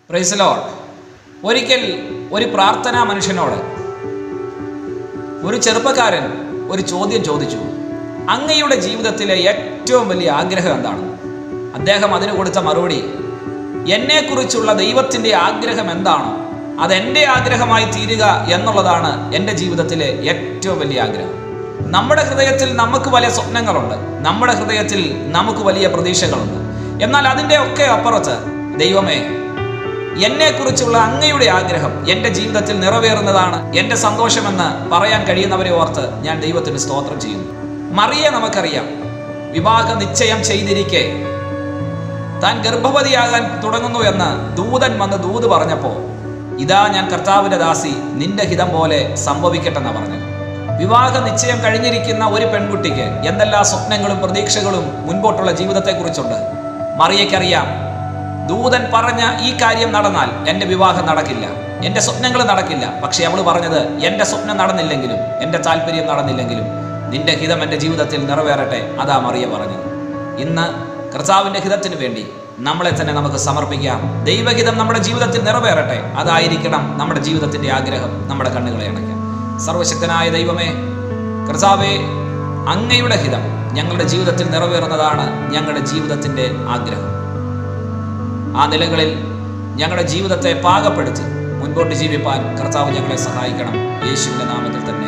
പ്രൈസലോൾ ഒരിക്കൽ ഒരു പ്രാർത്ഥനാ മനുഷ്യനോട് ഒരു ചെറുപ്പക്കാരൻ ഒരു ചോദ്യം ചോദിച്ചു അങ്ങയുടെ ജീവിതത്തിലെ ഏറ്റവും വലിയ ആഗ്രഹം എന്താണ് അദ്ദേഹം അതിന് കൊടുത്ത മറുപടി എന്നെക്കുറിച്ചുള്ള ദൈവത്തിൻ്റെ ആഗ്രഹം എന്താണോ അതെൻ്റെ ആഗ്രഹമായി തീരുക എന്നുള്ളതാണ് എൻ്റെ ജീവിതത്തിലെ ഏറ്റവും വലിയ ആഗ്രഹം നമ്മുടെ ഹൃദയത്തിൽ നമുക്ക് വലിയ സ്വപ്നങ്ങളുണ്ട് നമ്മുടെ ഹൃദയത്തിൽ നമുക്ക് വലിയ പ്രതീക്ഷകളുണ്ട് എന്നാൽ അതിൻ്റെ ഒക്കെ അപ്പുറത്ത് ദൈവമേ എന്നെക്കുറിച്ചുള്ള അങ്ങയുടെ ആഗ്രഹം എൻ്റെ ജീവിതത്തിൽ നിറവേറുന്നതാണ് എൻ്റെ സന്തോഷമെന്ന് പറയാൻ കഴിയുന്നവരെ ഓർത്ത് ഞാൻ ദൈവത്തിന് സ്തോത്രം ചെയ്യുന്നു മറിയെ നമുക്കറിയാം വിവാഹ നിശ്ചയം ചെയ്തിരിക്കെ താൻ ഗർഭവതിയാകാൻ തുടങ്ങുന്നു എന്ന് ദൂതൻ വന്ന് ദൂത് പറഞ്ഞപ്പോൾ ഇതാ ഞാൻ കർത്താവിൻ്റെ ദാസി നിന്റെ ഹിതം പോലെ സംഭവിക്കട്ടെന്നാ പറഞ്ഞത് വിവാഹ നിശ്ചയം കഴിഞ്ഞിരിക്കുന്ന ഒരു പെൺകുട്ടിക്ക് എന്തെല്ലാം സ്വപ്നങ്ങളും പ്രതീക്ഷകളും മുൻപോട്ടുള്ള ജീവിതത്തെക്കുറിച്ചുണ്ട് മറിയയ്ക്കറിയാം ദൂതൻ പറഞ്ഞ ഈ കാര്യം നടന്നാൽ എൻ്റെ വിവാഹം നടക്കില്ല എൻ്റെ സ്വപ്നങ്ങൾ നടക്കില്ല പക്ഷെ അവൾ പറഞ്ഞത് എൻ്റെ സ്വപ്നം നടന്നില്ലെങ്കിലും എൻ്റെ താല്പര്യം നടന്നില്ലെങ്കിലും നിന്റെ ഹിതം എൻ്റെ ജീവിതത്തിൽ നിറവേറട്ടെ അതാ മറിയ പറഞ്ഞത് ഇന്ന് കർത്താവിൻ്റെ ഹിതത്തിന് വേണ്ടി നമ്മളെ തന്നെ നമുക്ക് സമർപ്പിക്കാം ദൈവഹിതം നമ്മുടെ ജീവിതത്തിൽ നിറവേറട്ടെ അതായിരിക്കണം നമ്മുടെ ജീവിതത്തിൻ്റെ ആഗ്രഹം നമ്മുടെ കണ്ണുകളെ അടയ്ക്കാം സർവശക്തനായ ദൈവമേ കർത്താവേ അങ്ങയുടെ ഹിതം ഞങ്ങളുടെ ജീവിതത്തിൽ നിറവേറുന്നതാണ് ഞങ്ങളുടെ ജീവിതത്തിൻ്റെ ആഗ്രഹം ആ നിലകളിൽ ഞങ്ങളുടെ ജീവിതത്തെ പാകപ്പെടുത്തി മുൻപോട്ട് ജീവിപ്പാൻ കർത്താവ് ഞങ്ങളെ സഹായിക്കണം യേശുവിൻ്റെ നാമത്തിൽ തന്നെ